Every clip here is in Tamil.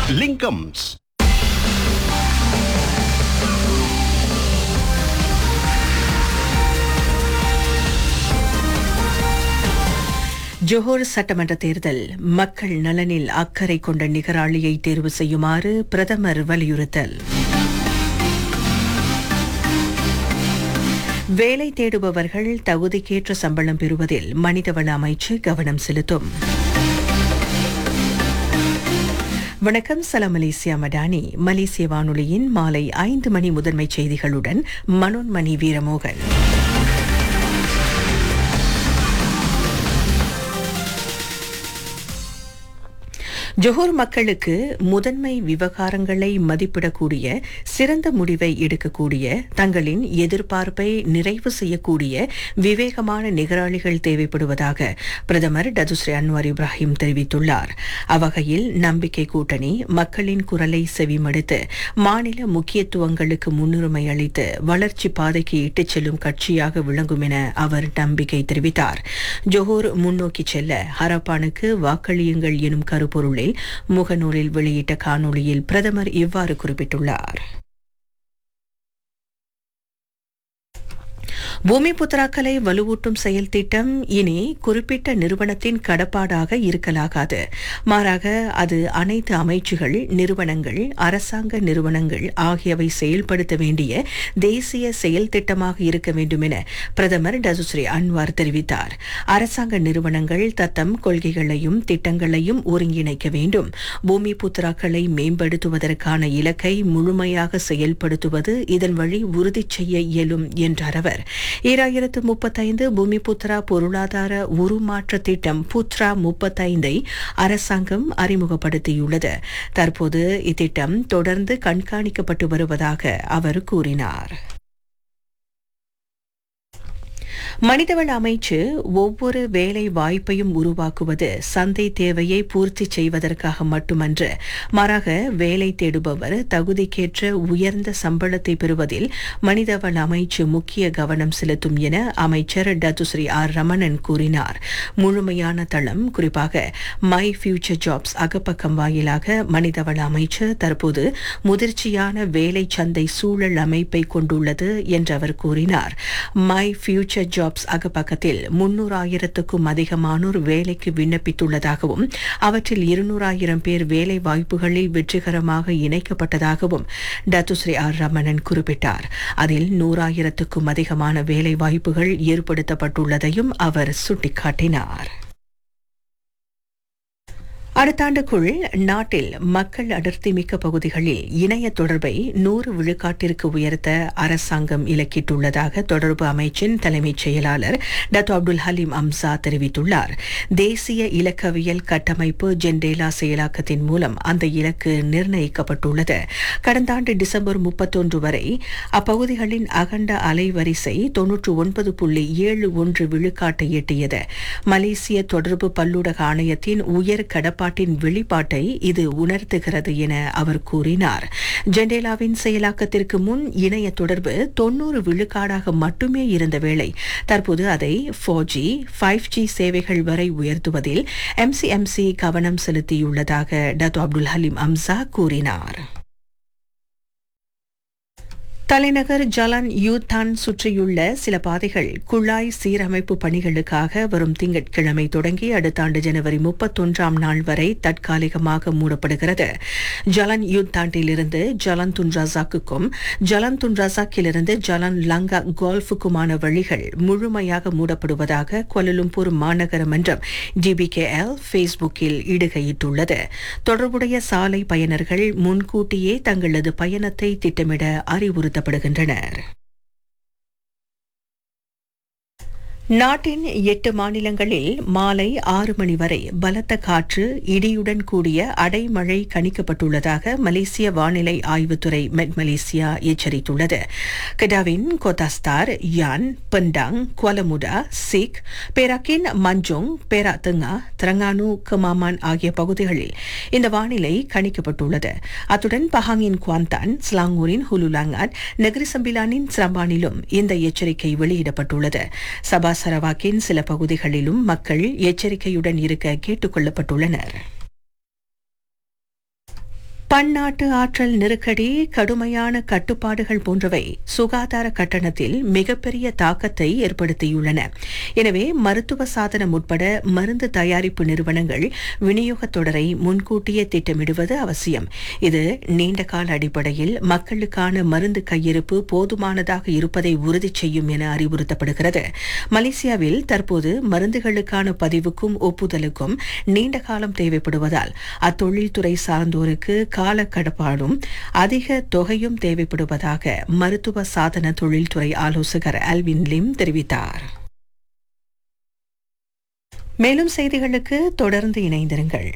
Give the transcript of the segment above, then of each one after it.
Linkums. ஜோஹர் சட்டமன்ற தேர்தல் மக்கள் நலனில் அக்கறை கொண்ட நிகராளியை தேர்வு செய்யுமாறு பிரதமர் வலியுறுத்தல் வேலை தேடுபவர்கள் தகுதிக்கேற்ற சம்பளம் பெறுவதில் மனிதவள அமைச்சு கவனம் செலுத்தும் வணக்கம் சலாம் மலேசியா மடானி மலேசிய வானொலியின் மாலை ஐந்து மணி முதன்மை செய்திகளுடன் மனோன்மணி வீரமோகன் ஜொஹோர் மக்களுக்கு முதன்மை விவகாரங்களை மதிப்பிடக்கூடிய சிறந்த முடிவை எடுக்கக்கூடிய தங்களின் எதிர்பார்ப்பை நிறைவு செய்யக்கூடிய விவேகமான நிகராளிகள் தேவைப்படுவதாக பிரதமர் டதுஸ்ரீ அன்வார் இப்ராஹிம் தெரிவித்துள்ளார் அவ்வகையில் நம்பிக்கை கூட்டணி மக்களின் குரலை செவிமடுத்து மாநில முக்கியத்துவங்களுக்கு முன்னுரிமை அளித்து வளர்ச்சி பாதைக்கு இட்டுச் செல்லும் கட்சியாக விளங்கும் என அவர் நம்பிக்கை தெரிவித்தார் ஜொஹோர் முன்னோக்கி செல்ல ஹரப்பானுக்கு வாக்களியுங்கள் எனும் கருப்பொருளில் முகநூலில் வெளியிட்ட காணொளியில் பிரதமர் இவ்வாறு குறிப்பிட்டுள்ளார் பூமி புத்ராக்களை வலுவூட்டும் செயல் திட்டம் இனி குறிப்பிட்ட நிறுவனத்தின் கடப்பாடாக இருக்கலாகாது மாறாக அது அனைத்து அமைச்சுகள் நிறுவனங்கள் அரசாங்க நிறுவனங்கள் ஆகியவை செயல்படுத்த வேண்டிய தேசிய செயல் திட்டமாக இருக்க வேண்டும் என பிரதமர் டசுஸ்ரீ அன்வார் தெரிவித்தார் அரசாங்க நிறுவனங்கள் தத்தம் கொள்கைகளையும் திட்டங்களையும் ஒருங்கிணைக்க வேண்டும் பூமி புத்ராக்களை மேம்படுத்துவதற்கான இலக்கை முழுமையாக செயல்படுத்துவது இதன் வழி உறுதி செய்ய இயலும் என்றார் அவர் ஈராயிரத்து முப்பத்தைந்து பூமி புத்ரா பொருளாதார உருமாற்ற திட்டம் புத்ரா முப்பத்தைந்தை அரசாங்கம் அறிமுகப்படுத்தியுள்ளது தற்போது இத்திட்டம் தொடர்ந்து கண்காணிக்கப்பட்டு வருவதாக அவர் கூறினார் மனிதவள அமைச்சு ஒவ்வொரு வேலை வாய்ப்பையும் உருவாக்குவது சந்தை தேவையை பூர்த்தி செய்வதற்காக மட்டுமன்று மாறாக வேலை தேடுபவர் தகுதிக்கேற்ற உயர்ந்த சம்பளத்தை பெறுவதில் மனிதவள அமைச்சு முக்கிய கவனம் செலுத்தும் என அமைச்சர் டத்துஸ்ரீ ஆர் ரமணன் கூறினார் முழுமையான தளம் குறிப்பாக மை ஃபியூச்சர் ஜாப்ஸ் அகப்பக்கம் வாயிலாக மனிதவள அமைச்சு தற்போது முதிர்ச்சியான வேலை சந்தை சூழல் அமைப்பை கொண்டுள்ளது என்று அவர் கூறினார் மை ஃபியூச்சர் ஜாப்ஸ் அகப்பக்கத்தில் முன்னூறாயிரத்துக்கும் அதிகமானோர் வேலைக்கு விண்ணப்பித்துள்ளதாகவும் அவற்றில் இருநூறாயிரம் பேர் வேலை வாய்ப்புகளில் வெற்றிகரமாக இணைக்கப்பட்டதாகவும் டத்துஸ்ரீ ஆர் ரமணன் குறிப்பிட்டார் அதில் நூறாயிரத்துக்கும் அதிகமான வேலை வாய்ப்புகள் ஏற்படுத்தப்பட்டுள்ளதையும் அவர் சுட்டிக்காட்டினார் அடுத்த ஆண்டுக்குள் நாட்டில் மக்கள் அடர்த்தி மிக்க பகுதிகளில் இணைய தொடர்பை நூறு விழுக்காட்டிற்கு உயர்த்த அரசாங்கம் இலக்கிட்டுள்ளதாக தொடர்பு அமைச்சின் தலைமைச் செயலாளர் டத்து அப்துல் ஹலீம் அம்சா தெரிவித்துள்ளார் தேசிய இலக்கவியல் கட்டமைப்பு ஜென்டேலா செயலாக்கத்தின் மூலம் அந்த இலக்கு நிர்ணயிக்கப்பட்டுள்ளது கடந்த ஆண்டு டிசம்பர் முப்பத்தொன்று வரை அப்பகுதிகளின் அகண்ட அலைவரிசை தொன்னூற்று ஒன்பது புள்ளி ஏழு ஒன்று விழுக்காட்டை எட்டியது மலேசிய தொடர்பு பல்லூடக ஆணையத்தின் உயர் கடப்பாடு செயல்பாட்டின் வெளிப்பாட்டை இது உணர்த்துகிறது என அவர் கூறினார் ஜெண்டேலாவின் செயலாக்கத்திற்கு முன் இணைய தொடர்பு தொன்னூறு விழுக்காடாக மட்டுமே இருந்த வேளை தற்போது அதை ஃபோர் ஜி ஃபைவ் ஜி சேவைகள் வரை உயர்த்துவதில் எம்சிஎம்சி கவனம் செலுத்தியுள்ளதாக டத்து அப்துல் ஹலீம் அம்சா கூறினார் தலைநகர் ஜலான் யூத்தான் சுற்றியுள்ள சில பாதைகள் குழாய் சீரமைப்பு பணிகளுக்காக வரும் திங்கட்கிழமை தொடங்கி அடுத்த ஆண்டு ஜனவரி முப்பத்தொன்றாம் நாள் வரை தற்காலிகமாக மூடப்படுகிறது ஜலான் யூத்தாண்டிலிருந்து ஜலான் துன்ராசாக்குக்கும் ஜலான் துன்ராசாக்கிலிருந்து ஜலான் லங்கா கோல்ஃபுக்குமான வழிகள் முழுமையாக மூடப்படுவதாக கொலலும்பூர் மாநகர மன்றம் டிபிகேஎல் ஃபேஸ்புக்கில் இடுகையிட்டுள்ளது தொடர்புடைய சாலை பயனர்கள் முன்கூட்டியே தங்களது பயணத்தை திட்டமிட அறிவுறுத்த நடத்தப்படுகின்றனர் நாட்டின் எட்டு மாநிலங்களில் மாலை ஆறு மணி வரை பலத்த காற்று இடியுடன் கூடிய அடைமழை கணிக்கப்பட்டுள்ளதாக மலேசிய வானிலை ஆய்வுத்துறை மெட் மலேசியா எச்சரித்துள்ளது கடாவின் கோதாஸ்தார் யான் பண்டாங் குவலமுடா சிக் பேராக்கின் மஞ்சோங் பேரா தெங்கா திரங்கானு கமாமான் ஆகிய பகுதிகளில் இந்த வானிலை கணிக்கப்பட்டுள்ளது அத்துடன் பஹாங்கின் குவாந்தான் ஸ்லாங்கூரின் ஹுலுலாங்கான் நெகிரி சம்பிலானின் சிரம்பானிலும் இந்த எச்சரிக்கை வெளியிடப்பட்டுள்ளது சபா சரவாக்கின் சில பகுதிகளிலும் மக்கள் எச்சரிக்கையுடன் இருக்க கேட்டுக் கொள்ளப்பட்டுள்ளனர் பன்னாட்டு ஆற்றல் நெருக்கடி கடுமையான கட்டுப்பாடுகள் போன்றவை சுகாதார கட்டணத்தில் மிகப்பெரிய தாக்கத்தை ஏற்படுத்தியுள்ளன எனவே மருத்துவ சாதனம் உட்பட மருந்து தயாரிப்பு நிறுவனங்கள் விநியோகத் தொடரை முன்கூட்டியே திட்டமிடுவது அவசியம் இது நீண்டகால அடிப்படையில் மக்களுக்கான மருந்து கையிருப்பு போதுமானதாக இருப்பதை உறுதி செய்யும் என அறிவுறுத்தப்படுகிறது மலேசியாவில் தற்போது மருந்துகளுக்கான பதிவுக்கும் ஒப்புதலுக்கும் நீண்ட காலம் தேவைப்படுவதால் அத்தொழில்துறை சார்ந்தோருக்கு கால கடப்பாடும் அதிக தொகையும் தேவைப்படுவதாக மருத்துவ சாதன தொழில்துறை ஆலோசகர் அல்வின் லிம் தெரிவித்தார் மேலும் செய்திகளுக்கு தொடர்ந்து இணைந்திருங்கள்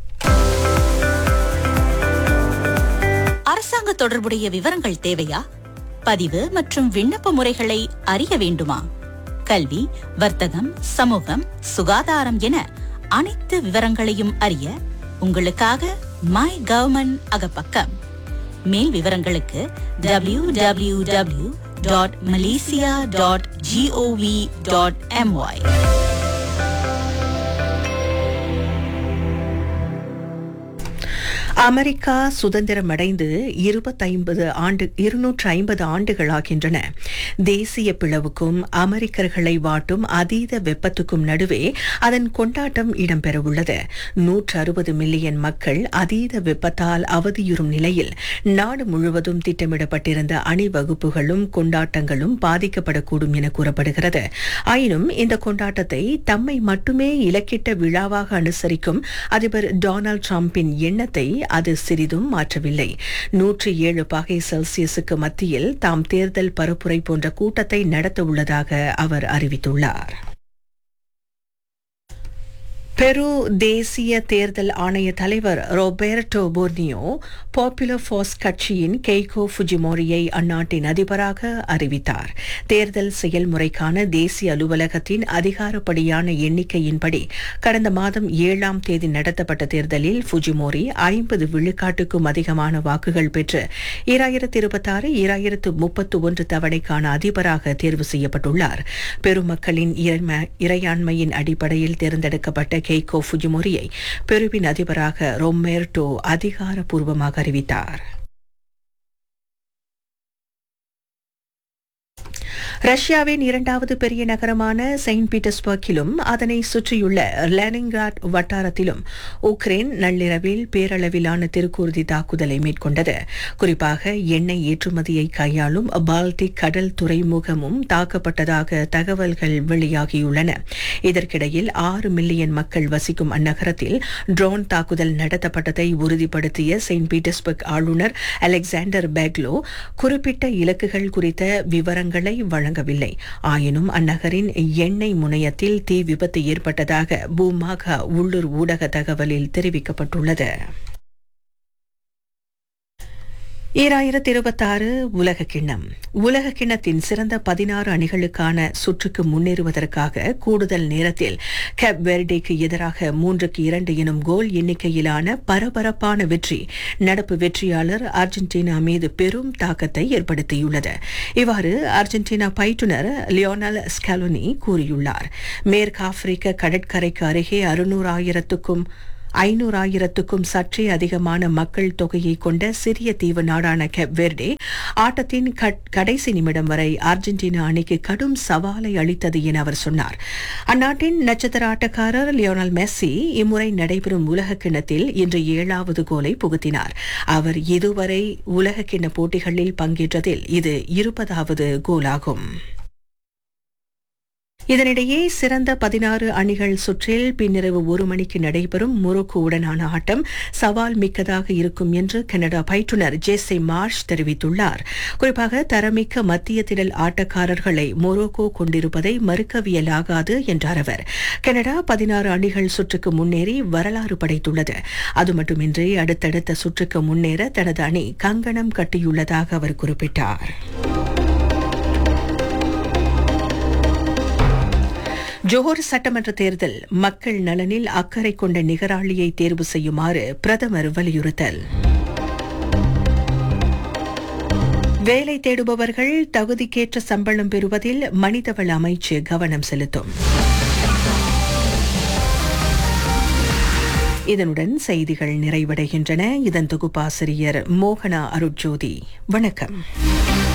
அரசாங்க தொடர்புடைய விவரங்கள் தேவையா பதிவு மற்றும் விண்ணப்ப முறைகளை அறிய வேண்டுமா கல்வி வர்த்தகம் சமூகம் சுகாதாரம் என அனைத்து விவரங்களையும் அறிய உங்களுக்காக மை கவர்மெண்ட் அகப்பக்கம் மேல் விவரங்களுக்கு W W W dot Malaysia dot G O V dot M Y America சுதந்திரம் அடைந்து இருபத்தைம்பது ஆண்டு இருநூற்று ஐம்பது ஆண்டுகளாகின்றன தேசிய பிளவுக்கும் அமெரிக்கர்களை வாட்டும் அதீத வெப்பத்துக்கும் நடுவே அதன் கொண்டாட்டம் இடம்பெறவுள்ளது நூற்று அறுபது மில்லியன் மக்கள் அதீத வெப்பத்தால் அவதியுறும் நிலையில் நாடு முழுவதும் திட்டமிடப்பட்டிருந்த அணிவகுப்புகளும் கொண்டாட்டங்களும் பாதிக்கப்படக்கூடும் என கூறப்படுகிறது ஆயினும் இந்த கொண்டாட்டத்தை தம்மை மட்டுமே இலக்கிட்ட விழாவாக அனுசரிக்கும் அதிபர் டொனால்டு டிரம்பின் எண்ணத்தை அது சிறிதும் மாற்றவில்லை நூற்றி ஏழு பாகை செல்சியஸுக்கு மத்தியில் தாம் தேர்தல் பரப்புரை போன்ற கூட்டத்தை நடத்த உள்ளதாக அவர் அறிவித்துள்ளார் பெரு தேசிய தேர்தல் ஆணைய தலைவர் ரோபேர்டோ போர்னியோ பாப்புலர் ஃபோர்ஸ் கட்சியின் கெய்கோ ஃபுஜிமோரியை அந்நாட்டின் அதிபராக அறிவித்தார் தேர்தல் செயல்முறைக்கான தேசிய அலுவலகத்தின் அதிகாரப்படியான எண்ணிக்கையின்படி கடந்த மாதம் ஏழாம் தேதி நடத்தப்பட்ட தேர்தலில் ஃபுஜிமோரி ஐம்பது விழுக்காட்டுக்கும் அதிகமான வாக்குகள் பெற்று இராயிரத்து இருபத்தாறு இராயிரத்து முப்பத்து ஒன்று தவணைக்கான அதிபராக தேர்வு செய்யப்பட்டுள்ளார் பெருமக்களின் இறையாண்மையின் அடிப்படையில் தேர்ந்தெடுக்கப்பட்ட கெய்கோ ஃபுஜிமோரியை பெருவின் அதிபராக ரொமேர்டோ அதிகாரப்பூர்வமாக அறிவித்தார் ரஷ்யாவின் இரண்டாவது பெரிய நகரமான செயின்ட் பீட்டர்ஸ்பர்க்கிலும் அதனை சுற்றியுள்ள லெனின்கிராட் வட்டாரத்திலும் உக்ரைன் நள்ளிரவில் பேரளவிலான திருக்கூர்தி தாக்குதலை மேற்கொண்டது குறிப்பாக எண்ணெய் ஏற்றுமதியை கையாளும் பால்டிக் கடல் துறைமுகமும் தாக்கப்பட்டதாக தகவல்கள் வெளியாகியுள்ளன இதற்கிடையில் ஆறு மில்லியன் மக்கள் வசிக்கும் அந்நகரத்தில் ட்ரோன் தாக்குதல் நடத்தப்பட்டதை உறுதிப்படுத்திய செயின்ட் பீட்டர்ஸ்பர்க் ஆளுநர் அலெக்சாண்டர் பேக்லோ குறிப்பிட்ட இலக்குகள் குறித்த விவரங்களை வழங்கவில்லை ஆயினும் அந்நகரின் எண்ணெய் முனையத்தில் தீ விபத்து ஏற்பட்டதாக பூமாக உள்ளூர் ஊடக தகவலில் தெரிவிக்கப்பட்டுள்ளது ஈராயிரத்தி இருபத்தாறு உலக கிண்ணம் உலக கிண்ணத்தின் சிறந்த பதினாறு அணிகளுக்கான சுற்றுக்கு முன்னேறுவதற்காக கூடுதல் நேரத்தில் கேப் வெர்டேக்கு எதிராக மூன்றுக்கு இரண்டு எனும் கோல் எண்ணிக்கையிலான பரபரப்பான வெற்றி நடப்பு வெற்றியாளர் அர்ஜென்டினா மீது பெரும் தாக்கத்தை ஏற்படுத்தியுள்ளது இவ்வாறு அர்ஜென்டினா பயிற்றுநர் லியோனல் ஸ்காலோனி கூறியுள்ளார் மேற்கு ஆப்பிரிக்க கடற்கரைக்கு அருகே அறுநூறாயிரத்துக்கும் ஐநூறாயிரத்துக்கும் சற்றே அதிகமான மக்கள் தொகையை கொண்ட சிறிய தீவு நாடான கெப்வெர்டே ஆட்டத்தின் கடைசி நிமிடம் வரை அர்ஜென்டினா அணிக்கு கடும் சவாலை அளித்தது என அவர் சொன்னார் அந்நாட்டின் நட்சத்திர ஆட்டக்காரர் லியோனல் மெஸ்ஸி இம்முறை நடைபெறும் உலக கிண்ணத்தில் இன்று ஏழாவது கோலை புகுத்தினார் அவர் இதுவரை உலக கிண்ண போட்டிகளில் பங்கேற்றதில் இது இருபதாவது கோலாகும் இதனிடையே சிறந்த பதினாறு அணிகள் சுற்றில் பின்னிரவு ஒரு மணிக்கு நடைபெறும் மொரோக்கோவுடனான ஆட்டம் சவால் மிக்கதாக இருக்கும் என்று கனடா பயிற்றுநர் ஜேசே மார்ஷ் தெரிவித்துள்ளார் குறிப்பாக தரமிக்க மத்திய திடல் ஆட்டக்காரர்களை மொரோக்கோ கொண்டிருப்பதை மறுக்கவியலாகாது என்றார் அவர் கனடா பதினாறு அணிகள் சுற்றுக்கு முன்னேறி வரலாறு படைத்துள்ளது அது மட்டுமின்றி அடுத்தடுத்த சுற்றுக்கு முன்னேற தனது அணி கங்கணம் கட்டியுள்ளதாக அவர் குறிப்பிட்டார் ஜோஹர் சட்டமன்ற தேர்தல் மக்கள் நலனில் அக்கறை கொண்ட நிகராளியை தேர்வு செய்யுமாறு பிரதமர் வலியுறுத்தல் வேலை தேடுபவர்கள் தகுதிக்கேற்ற சம்பளம் பெறுவதில் மனிதவள அமைச்சு கவனம் செலுத்தும் இதனுடன் செய்திகள் நிறைவடைகின்றன இதன் தொகுப்பாசிரியர் மோகனா அருட்ஜோதி வணக்கம்